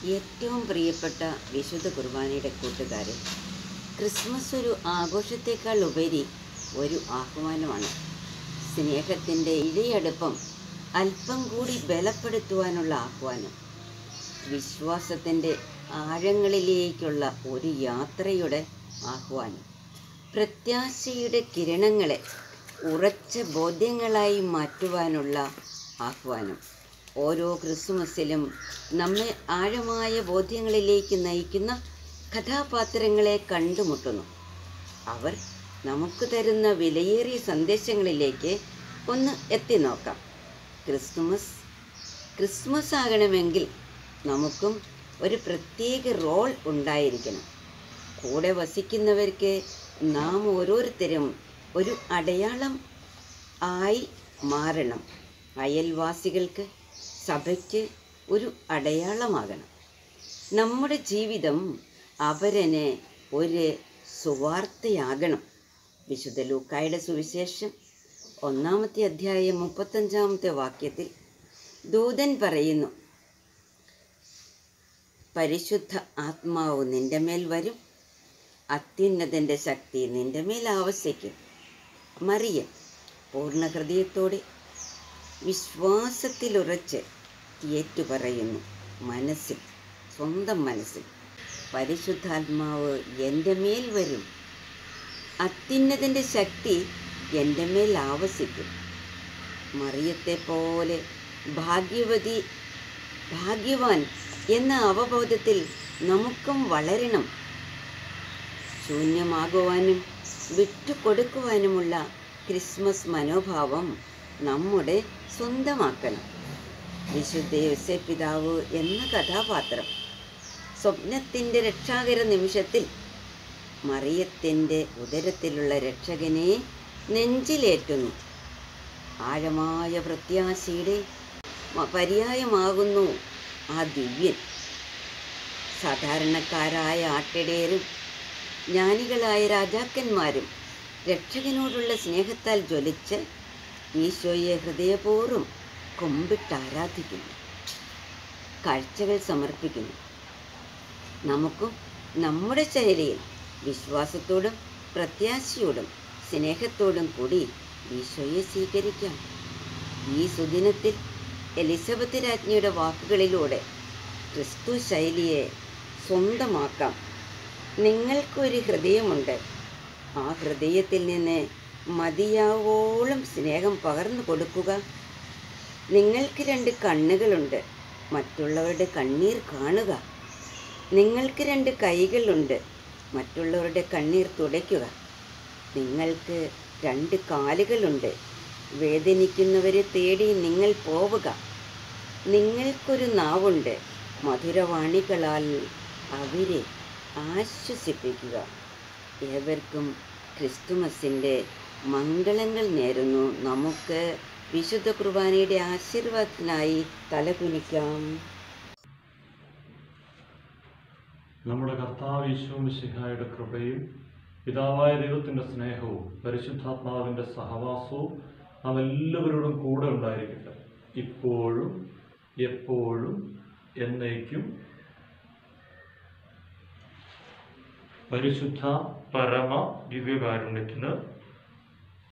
ഏറ്റവും പ്രിയപ്പെട്ട വിശുദ്ധ കുർബാനയുടെ കൂട്ടുകാരൻ ക്രിസ്മസ് ഒരു ആഘോഷത്തേക്കാൾ ഉപരി ഒരു ആഹ്വാനമാണ് സ്നേഹത്തിൻ്റെ ഇഴയടുപ്പം അല്പം കൂടി ബലപ്പെടുത്തുവാനുള്ള ആഹ്വാനം വിശ്വാസത്തിൻ്റെ ആഴങ്ങളിലേക്കുള്ള ഒരു യാത്രയുടെ ആഹ്വാനം പ്രത്യാശയുടെ കിരണങ്ങളെ ഉറച്ച ബോധ്യങ്ങളായി മാറ്റുവാനുള്ള ആഹ്വാനം ഓരോ ക്രിസ്മസിലും നമ്മെ ആഴമായ ബോധ്യങ്ങളിലേക്ക് നയിക്കുന്ന കഥാപാത്രങ്ങളെ കണ്ടുമുട്ടുന്നു അവർ നമുക്ക് തരുന്ന വിലയേറിയ സന്ദേശങ്ങളിലേക്ക് ഒന്ന് എത്തി നോക്കാം ക്രിസ്മസ് ക്രിസ്മസ് ആകണമെങ്കിൽ നമുക്കും ഒരു പ്രത്യേക റോൾ ഉണ്ടായിരിക്കണം കൂടെ വസിക്കുന്നവർക്ക് നാം ഓരോരുത്തരും ഒരു അടയാളം ആയി മാറണം അയൽവാസികൾക്ക് സഭയ്ക്ക് ഒരു അടയാളമാകണം നമ്മുടെ ജീവിതം അവരന് ഒരു സുവാർത്തയാകണം വിശുദ്ധ ലൂക്കായുടെ സുവിശേഷം ഒന്നാമത്തെ അധ്യായം മുപ്പത്തഞ്ചാമത്തെ വാക്യത്തിൽ ദൂതൻ പറയുന്നു പരിശുദ്ധ ആത്മാവ് നിന്റെ മേൽ വരും അത്യുന്നതൻ്റെ ശക്തി നിന്റെ മേൽ ആവശ്യിക്കും മറിയം പൂർണ്ണ ഹൃദയത്തോടെ വിശ്വാസത്തിലുറച്ച് ഏറ്റുപറയുന്നു മനസ്സിൽ സ്വന്തം മനസ്സിൽ പരിശുദ്ധാത്മാവ് എൻ്റെ മേൽ വരും അത്യുന്നതൻ്റെ ശക്തി എൻ്റെ മേൽ ആവസിക്കും മറിയത്തെ പോലെ ഭാഗ്യവതി ഭാഗ്യവാൻ എന്ന അവബോധത്തിൽ നമുക്കും വളരണം ശൂന്യമാകുവാനും വിട്ടുകൊടുക്കുവാനുമുള്ള ക്രിസ്മസ് മനോഭാവം നമ്മുടെ സ്വന്തമാക്കണം വിശുദ്ധ യോസേ പിതാവ് എന്ന കഥാപാത്രം സ്വപ്നത്തിൻ്റെ രക്ഷാകര നിമിഷത്തിൽ മറിയത്തിൻ്റെ ഉദരത്തിലുള്ള രക്ഷകനെ നെഞ്ചിലേറ്റുന്നു ആഴമായ പ്രത്യാശയുടെ മ- പര്യായമാകുന്നു ആ ദിവ്യൻ സാധാരണക്കാരായ ആട്ടിടയരും ജ്ഞാനികളായ രാജാക്കന്മാരും രക്ഷകനോടുള്ള സ്നേഹത്താൽ ജ്വലിച്ച് ഈശോയെ ഹൃദയപൂർവ്വം കുമ്പിട്ട് ആരാധിക്കുന്നു കാഴ്ചകൾ സമർപ്പിക്കുന്നു നമുക്കും നമ്മുടെ ശൈലിയിൽ വിശ്വാസത്തോടും പ്രത്യാശയോടും സ്നേഹത്തോടും കൂടി ഈശോയെ സ്വീകരിക്കാം ഈ സുദിനത്തിൽ എലിസബത്ത് രാജ്ഞിയുടെ വാക്കുകളിലൂടെ ക്രിസ്തു ശൈലിയെ സ്വന്തമാക്കാം നിങ്ങൾക്കൊരു ഹൃദയമുണ്ട് ആ ഹൃദയത്തിൽ നിന്ന് മതിയാവോളം സ്നേഹം പകർന്നു കൊടുക്കുക നിങ്ങൾക്ക് രണ്ട് കണ്ണുകളുണ്ട് മറ്റുള്ളവരുടെ കണ്ണീർ കാണുക നിങ്ങൾക്ക് രണ്ട് കൈകളുണ്ട് മറ്റുള്ളവരുടെ കണ്ണീർ തുടയ്ക്കുക നിങ്ങൾക്ക് രണ്ട് കാലുകളുണ്ട് വേദനിക്കുന്നവരെ തേടി നിങ്ങൾ പോവുക നിങ്ങൾക്കൊരു നാവുണ്ട് മധുരവാണികളാൽ അവരെ ആശ്വസിപ്പിക്കുക ഏവർക്കും ക്രിസ്തുമസിൻ്റെ മംഗളങ്ങൾ നേരുന്നു നമുക്ക് വിശുദ്ധ കുർബാനയുടെ ആശീർവാദത്തിനായി തലകുനിക്കാം നമ്മുടെ കർത്താവ് ഈശോമിശിഹായുടെ കൃപയും പിതാവായ ദൈവത്തിൻ്റെ സ്നേഹവും പരിശുദ്ധാത്മാവിൻ്റെ സഹവാസവും നാം എല്ലാവരോടും കൂടെ ഉണ്ടായിരിക്കട്ടെ ഇപ്പോഴും എപ്പോഴും എന്നേക്കും പരിശുദ്ധ പരമ ദിവ്യകാരുണ്യത്തിന്